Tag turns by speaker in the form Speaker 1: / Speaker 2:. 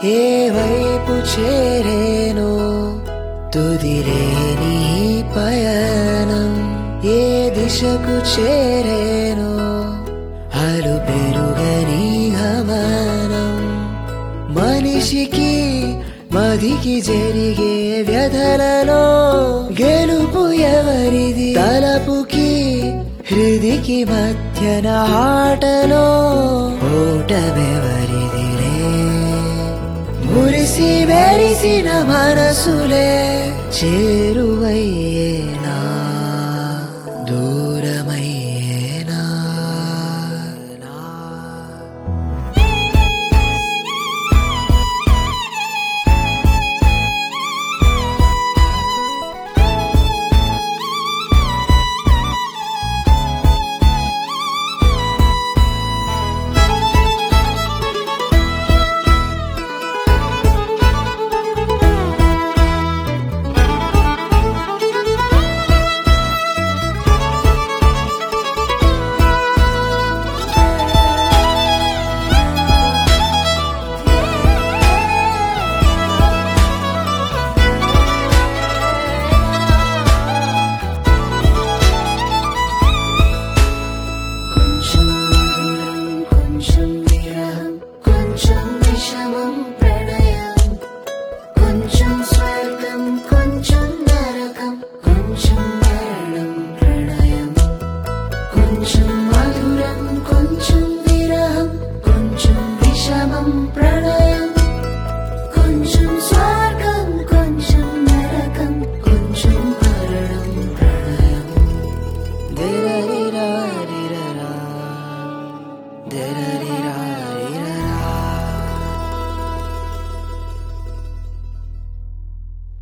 Speaker 1: ఏ వైపు చేరేనో తుదిలేని ఈ పయనం ఏ దిశకు చేరేనో అలు పెరుగని గమనం మనిషికి మదికి జరిగే వ్యధలలో గెలుపు ఎవరిది తలపుకి హృదికి మధ్యన ఆటలో ఓటమెవరిదిలే మురిసి మెరిసిన మనసులే చేరువయ్యేనా